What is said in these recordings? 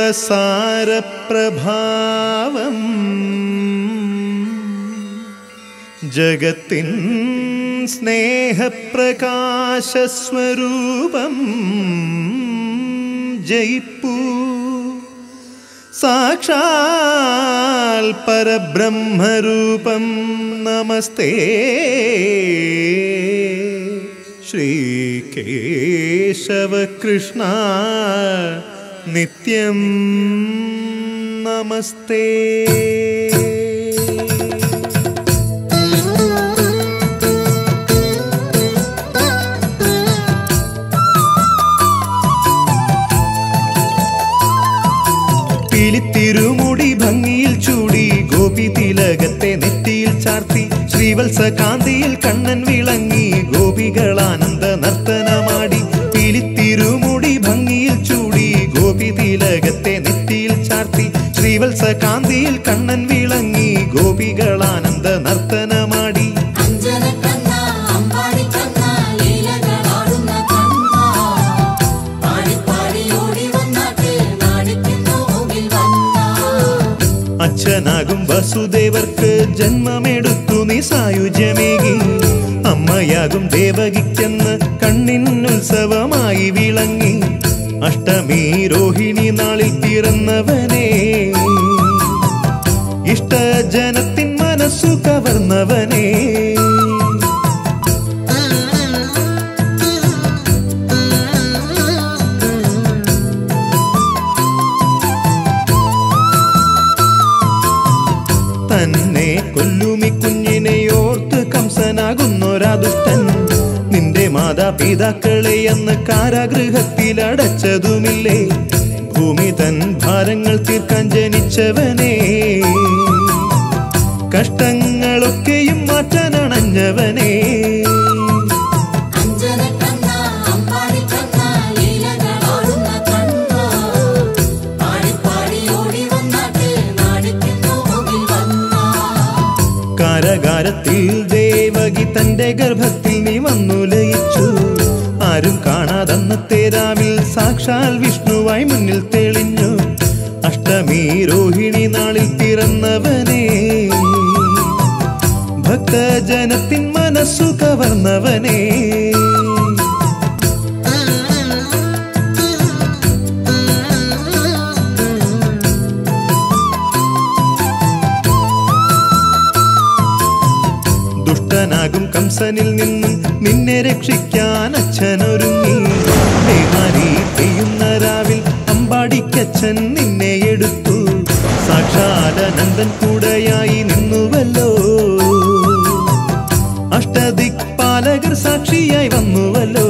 സാരപ്രഭാവം ജഗത്തിൻ സ്നേഹപ്രകാശസ്വരൂപം ജയിപ്പൂ സാക്ഷാൽ പരബ്രഹ്മരൂപം നമസ്തേ ശ്രീകേശവകൃഷ്ണ നിത്യം നമസ്തേ തിരുമുടി ഭംഗിയിൽ ചൂടി ഗോപി തിലകത്തെ നെറ്റിയിൽ ചാർത്തി ശ്രീവത്സ കാന്തിയിൽ കണ്ണൻ വിളങ്ങി ഗോപികളാനന്ദ നർത്തനമാടി തിരുമുടി ഭംഗിയിൽ ചൂടി ഗോപി തിലകത്തെ നെറ്റിയിൽ ചാർത്തി ശ്രീവത്സ കാന്തിയിൽ കണ്ണൻ വിളങ്ങി ഗോപികളാനന്ദ നർത്തനമാടി അഞ്ജനക്കണ്ണ അമ്പാടിക്കണ്ണ ലീലകളാടുന്ന കണ്ണ പാടി പാടി ഓടി വന്നാട്ടെ നാണിക്കുന്നു മുകിൽ വന്ന അച്ഛനാകും വസുദേവർക്ക് ജന്മമെടുത്തു നീ സായുജ്യമേകി അമ്മയാകും ദേവകിക്കെന്ന് കണ്ണിൻ ഉത്സവമായി വിളങ്ങി അഷ്ടമി രോഹിണി നാളിൽ പിറന്നവനെ ഇഷ്ടജനത്തിൻ മനസ്സു കവർന്നവനെ തന്നെ കൊല്ലുമി കുഞ്ഞിനെ ഓർത്ത് കംസനാകുന്നൊരാ ദുഷ്ടൻ നിന്റെ മാതാപിതാക്കളെ അന്ന് കാരാഗൃഹത്തിൽ അടച്ചതുമില്ലേ ഭൂമി തൻ ഭാരങ്ങൾ തീർക്കാൻ ജനിച്ചവനെ കഷ്ടങ്ങളൊക്കെയും മാറ്റാൻ അണഞ്ഞവനെ അഞ്ജനക്കണ്ണ അമ്പാടിക്കണ്ണ ലീലകളാടുന്ന കണ്ണ പാടി പാടി ഓടി വന്നാട്ടെ നാണിക്കുന്നു മുകിൽ വന്ന കാരകാരത്തിൽ ദേവകി തന്റെ ഗർഭത്തിൽ നീ വന്നു ലയിച്ചു ആരും കാണാതന്നത്തെ രാവിൽ സാക്ഷാൽ വിഷ്ണുവായി മുന്നിൽ തെളിഞ്ഞു അഷ്ടമി രോഹിണി നാളിൽ പിറന്നവനെ ഭക്തജനത്തിൻ മനസ്സു കവർന്നവനെ ദുഷ്ടനാകും കംസനിൽ നിന്നും നിന്നെ രക്ഷിക്കാൻ അച്ഛനൊരുങ്ങി ദേവാരി പെയ്യുന്ന രാവിൽ അമ്പാടിക്കച്ഛൻ നിന്നെ എടുത്തു സാക്ഷാലനന്ദൻ കൂടെയായി നിന്നുവല്ലോ അഷ്ടദിക്പാലകർ സാക്ഷിയായി വന്നുവല്ലോ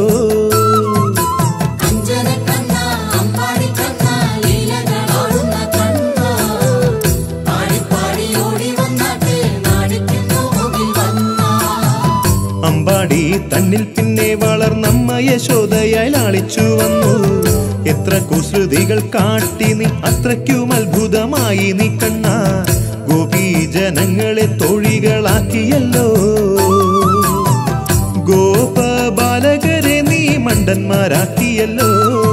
അഞ്ജനക്കണ്ണ അമ്പാടിക്കണ്ണ ലീലകളാടുന്ന കണ്ണ പാടി പാടി ഓടി വന്നാട്ടെ നാണിക്കുന്നു മുകിൽ വന്ന അമ്പാടി തന്നിൽ പിന്നെ വളർന്നമ്മ യശോദയായി ലാളിച്ചു വന്നു എത്ര കുസൃതികൾ കാട്ടി നീ അത്രയ്ക്കും അത്ഭുതമായി നീ കണ്ണ ഗോപി ജനങ്ങളെ തൊഴികളാക്കിയല്ലോ ഗോപബാലകരെ നീ മണ്ടന്മാരാക്കിയല്ലോ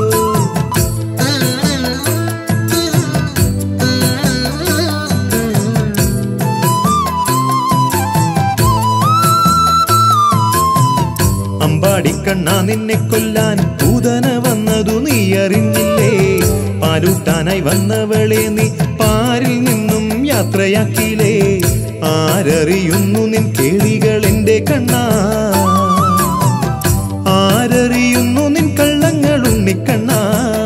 അമ്പാടിക്കണ്ണ നിന്നെ കൊല്ലാൻ പൂതന വന്നതു നീ അറിഞ്ഞില്ലേ പാലൂട്ടാനായി വന്നവളെ നീ പാരിൽ നിന്നും യാത്രയാക്കിയില്ലേ ആരറിയുന്നു നിൻ കേളികൾ എന്റെ കണ്ണാ ആരറിയുന്നു നിൻ കള്ളങ്ങൾ ഉണ്ണിക്കണ്ണാ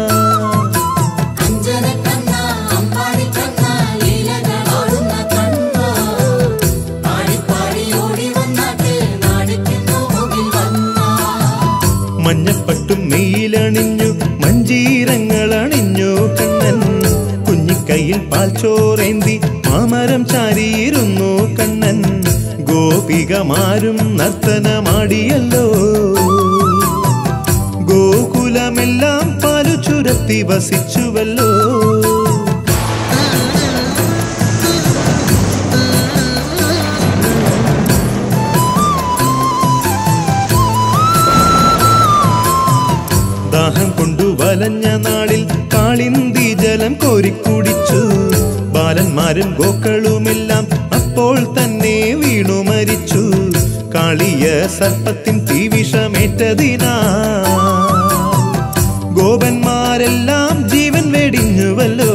അഞ്ജനക്കണ്ണ അമ്പാടിക്കണ്ണ ലീലകളാടുന്ന കണ്ണ പാടി പാടി ഓടി വന്നാട്ടെ നാണിക്കുന്നു മുകിൽ വന്ന മഞ്ഞപ്പട്ടും മെയിലണിഞ്ഞു മഞ്ചീരങ്ങൾ അണിഞ്ഞു കണ്ണൻ കുഞ്ഞിക്കൈയിൽ പാൽച്ചോറേന്തി മാമരം ചാരിയിരുന്നു കണ്ണൻ ഗോപികമാരും നർത്തനമാടിയല്ലോ ഗോകുലമെല്ലാം പാലു ചുരത്തി വസിച്ചുവല്ലോ ദാഹം കൊണ്ടു വലഞ്ഞ നാളിൽ കാളിന്തി ജലം കോരിക്കുടിച്ചു ബാലന്മാരും ഗോക്കളുമെല്ലാം അപ്പോൾ തന്നെ വീണു മരിച്ചു കാളിയ സർപ്പത്തിൻ തീവിഷമേറ്റതിനാ ഗോപന്മാരെല്ലാം ജീവൻ വെടിഞ്ഞുവല്ലോ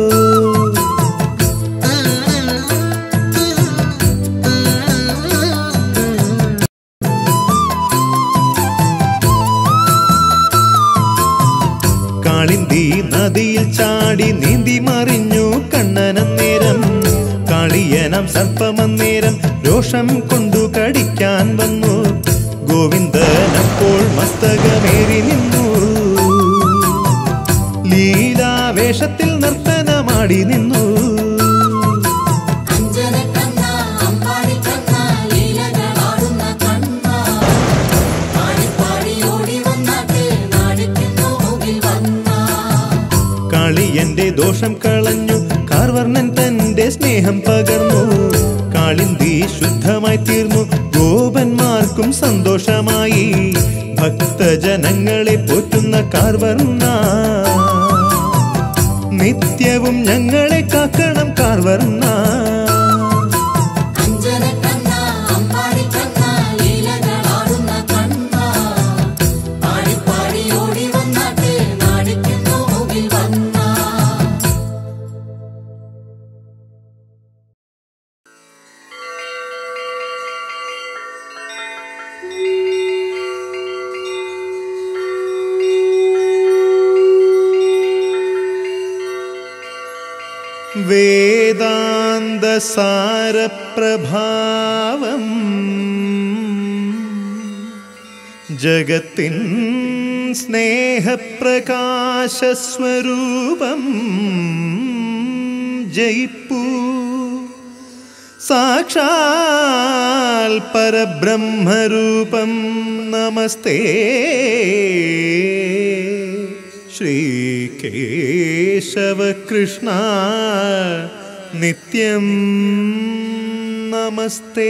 കാളിന്തി നദിയിൽ ചാടി നീന്തി മറിഞ്ഞു കണ്ണനന്നേരം കാളിയനം സർപ്പമന്നേരം രോഷം കൊണ്ടു കടിക്കാൻ വന്നു ഗോവിന്ദനപ്പോൾ മസ്തകമേറി നിന്നു ലീലാവേഷത്തിൽ നർത്തനമാടി നിന്നു അഞ്ജനക്കണ്ണ അമ്പാടിക്കണ്ണ ലീലകളാടുന്ന കണ്ണ പാടിപ്പാടി ഓടി വന്നാട്ടെ നാടിക്കുന്നു മുകിൽ വന്ന കാളിയന്റെ ദോഷം കളഞ്ഞു കാർവർണൻ തന്റെ സ്നേഹം പകർന്നു കാളിന്തി ശുദ്ധമായി തീർന്നു ഗോപന്മാർക്കും സന്തോഷമായി ഭക്തജനങ്ങളെ പോറ്റുന്ന കാർവർണ നിത്യവും ഞങ്ങളെ കാക്കണം കാർവർണ അഞ്ജനക്കണ്ണ അമ്പാടിക്കണ്ണ ലീലകളാടുന്ന കണ്ണ പാടിപ്പാടി ഓടി വന്നാട്ടെ നാടിക്കുന്നു മുകിൽ വന്ന വേദാന്തസാരപ്രഭാവം ജഗത്തിൻ സ്നേഹപ്രകാശസ്വരൂപം ജയിപ്പൂ സാക്ഷാൽ പരബ്രഹ്മരൂപം നമസ്തേ ശ്രീകേശവകൃഷ്ണ നിത്യം നമസ്തേ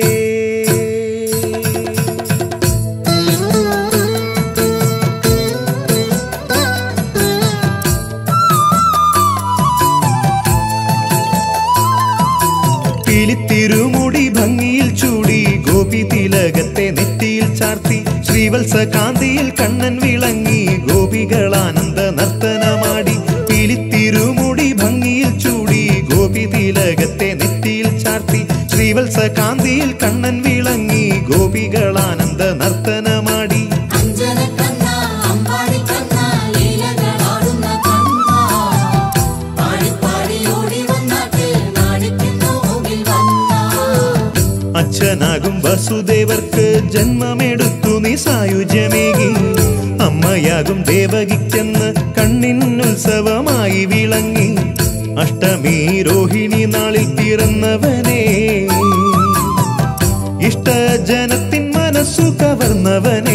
തിരുമുടി ഭംഗിയിൽ ചൂടി ഗോപി തിലകത്തെ നെറ്റിയിൽ ചാർത്തി ശ്രീവത്സ കാന്തിയിൽ കണ്ണൻ വിളങ്ങി ഗോപികളാനന്ദ നർത്തനമാടി തിരുമുടി ഭംഗിയിൽ ചൂടി ഗോപി തിലകത്തെ നെറ്റിയിൽ ചാർത്തി ശ്രീവത്സ കാന്തിയിൽ കണ്ണൻ വിളങ്ങി ഗോപികളാനന്ദ നർത്തനമാടി അഞ്ജനക്കണ്ണ അമ്പാടിക്കണ്ണ ലീലകളാടുന്ന കണ്ണ പാടിപ്പാടി ഓടി വന്നാട്ടെ നാടിക്കുന്നു മുകിൽ വന്ന അച്ഛനാകും വസുദേവർക്ക് ജന്മമെടുത്തു നീ സായുജ്യമേകി അമ്മയാകും ദേവകിക്കെന്ന് കണ്ണിനുത്സവമായി വിളങ്ങി അഷ്ടമി രോഹിണി നാളിൽ പിറന്നവനെ ഇഷ്ടജനത്തിൻ മനസ്സു കവർന്നവനെ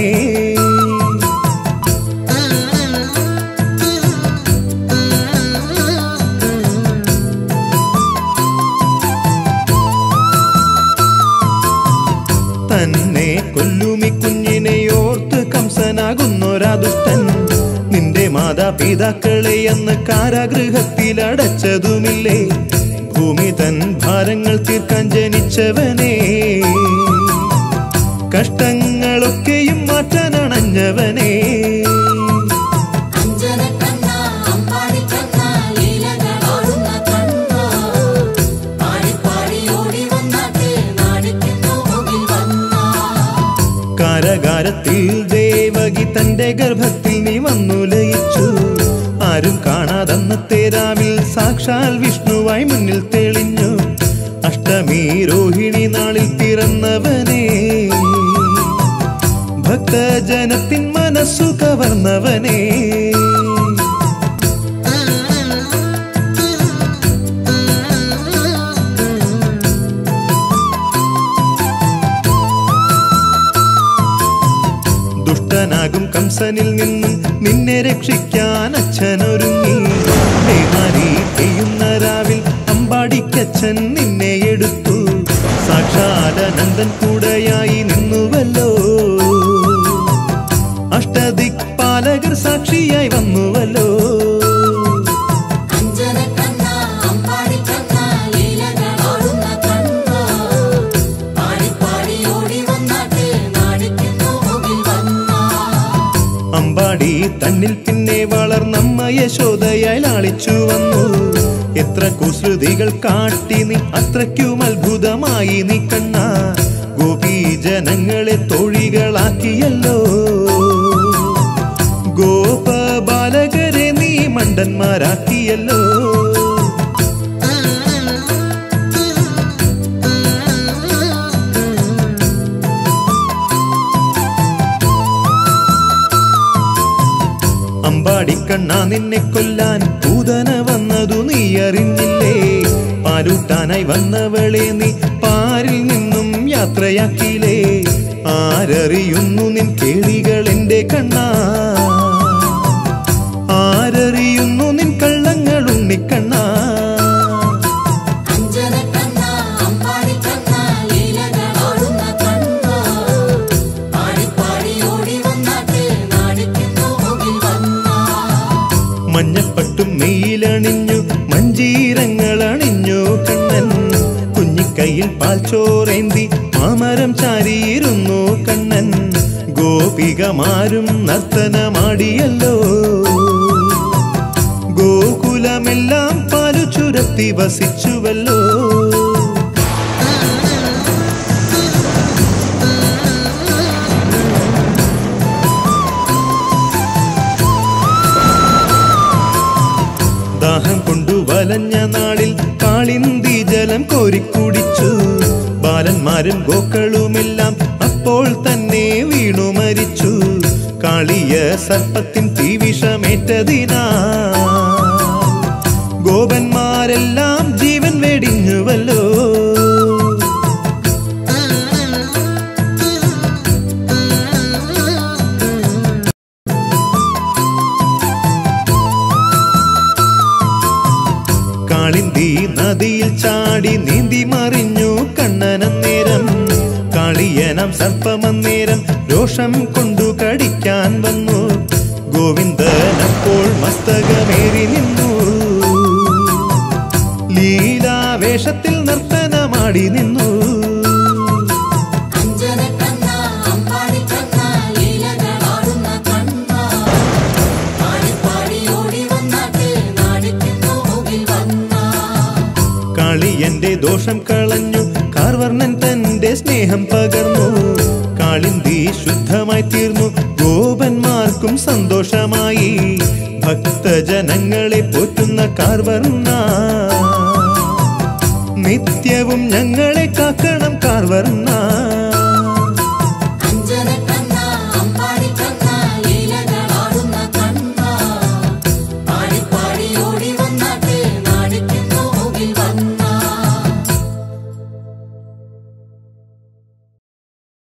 തന്നെ കൊല്ലുമി കുഞ്ഞിനെ ഓർത്ത് കംസനാകുന്നൊരാ ദുഷ്ടൻ നിന്റെ മാതാപിതാക്കളെ അന്ന് കാരാഗൃഹത്തിൽ അടച്ചതുമില്ലേ ഭൂമി തൻ ഭാരങ്ങൾ തീർക്കാൻ ജനിച്ചവനെ കഷ്ടങ്ങളൊക്കെയും മാറ്റാനണഞ്ഞവനെ അഞ്ജനക്കണ്ണ അമ്പാടിക്കണ്ണ ലീലകളാടുന്ന കണ്ണ പാടിപ്പാടി ഓടി വന്നാട്ടെ നാടിക്കുന്നു മുകിൽ വന്ന കാരകാരത്തിൽ ദേവകി തന്റെ ഗർഭത്തിൽ നീ വന്നു ലയിച്ചു ആരും കാണാതന്നത്തെ രാവിൽ സാക്ഷാൽ വിഷ്ണുവായി മുന്നിൽ തെളിഞ്ഞു അഷ്ടമി രോഹിണി നാളിൽ പിറന്നവനെ ഭക്തജനത്തിൻ മനസ്സു കവർന്നവനെ ദുഷ്ടനാകും കംസനിൽ നിന്നും നിന്നെ രക്ഷിക്കാൻ അച്ഛനൊരുങ്ങി ദേവാരി പെയ്യുന്ന രാവിൽ അമ്പാടിക്കച്ഛൻ നിന്നെ എടുത്തു സാക്ഷാലനന്ദൻ കൂടെയായി നിന്നുവല്ലോ അഷ്ടദിക്പാലകർ സാക്ഷിയായി വന്നുവല്ലോ അഞ്ജന അത്ര കുസൃതികൾ കാട്ടി നീ അത്രയ്ക്കും അത്ഭുതമായി നീ കണ്ണ ഗോപീജനങ്ങളെ തൊഴികളാക്കിയല്ലോ ഗോപബാലകരെ നീ മണ്ടന്മാരാക്കിയല്ലോ അമ്പാടിക്കണ്ണ നിന്നെ കൊല്ലാൻ പൂതന വന്നതു നീ അറിഞ്ഞില്ലേ പാലൂട്ടാനായി വന്നവളെ നീ പാരിൽ നിന്നും യാത്രയാക്കിയില്ലേ ആരറിയുന്നു നിൻ കേളികൾ എന്റെ കണ്ണ ആരറിയുന്നു നിൻ കള്ളങ്ങൾ ഉണ്ണിക്കണ്ണ അഞ്ജനക്കണ്ണ അമ്പാടിക്കണ്ണ ലീലകളാടുന്ന കണ്ണ പാടിപ്പാടി ഓടി വന്നാട്ട് നാടിക്കുന്നു മുകിൽ വന്ന മഞ്ഞപ്പട്ടും മെയിലണിഞ്ഞു മഞ്ചീരങ്ങൾ അണിഞ്ഞു കണ്ണൻ കുഞ്ഞിക്കൈയിൽ പാൽച്ചോറേന്തി മാമരം ചാരിയിരുന്നു കണ്ണൻ ഗോപികമാരും നർത്തനമാടിയല്ലോ ഗോകുലമെല്ലാം പാലു ചുരത്തി വസിച്ചുവല്ലോ ദാഹം കൊണ്ടു വലഞ്ഞ നാളിൽ കാളിന്തി ജലം കോരിക്കുടിച്ചു ബാലന്മാരും ഗോക്കളുമെല്ലാം അപ്പോൾ തന്നെ വീണു മരിച്ചു കാളിയ സർപ്പത്തിൻ തീവിഷമേറ്റതിനാ ഗോപന്മാരെല്ലാം ജീവൻ വെടിഞ്ഞുവല്ലോ കാളിന്തി നദിയിൽ ചാടി നീന്തി മറിഞ്ഞു കണ്ണനന്നേരം കാളിയനം സർപ്പമന്നേരം രോഷം കൊണ്ടു കടിക്കാൻ വന്നു ഗോവിന്ദൻ അപ്പോൾ മസ്തകമേറി നിന്നു ലീലാവേഷത്തിൽ നർത്തനമാടി നിന്നു അഞ്ജനക്കണ്ണ അമ്പാടിക്കണ്ണ ലീലകളാടുന്ന കണ്ണ പാടിപ്പാടി ഓടി വന്നാട്ട് നാടിക്കുന്നു മുകിൽ വന്ന കാളിയന്റെ ദോഷം കളഞ്ഞു കാർവർണൻ തന്റെ സ്നേഹം പകർന്നു കാളിന്തി ശുദ്ധമായി തീർന്നു ഗോപന്മാർക്കും സന്തോഷമായി ഭക്തജനങ്ങളെ പോറ്റുന്ന കാർവർണ നിത്യവും ഞങ്ങളെ കാക്കണം കാർവർണ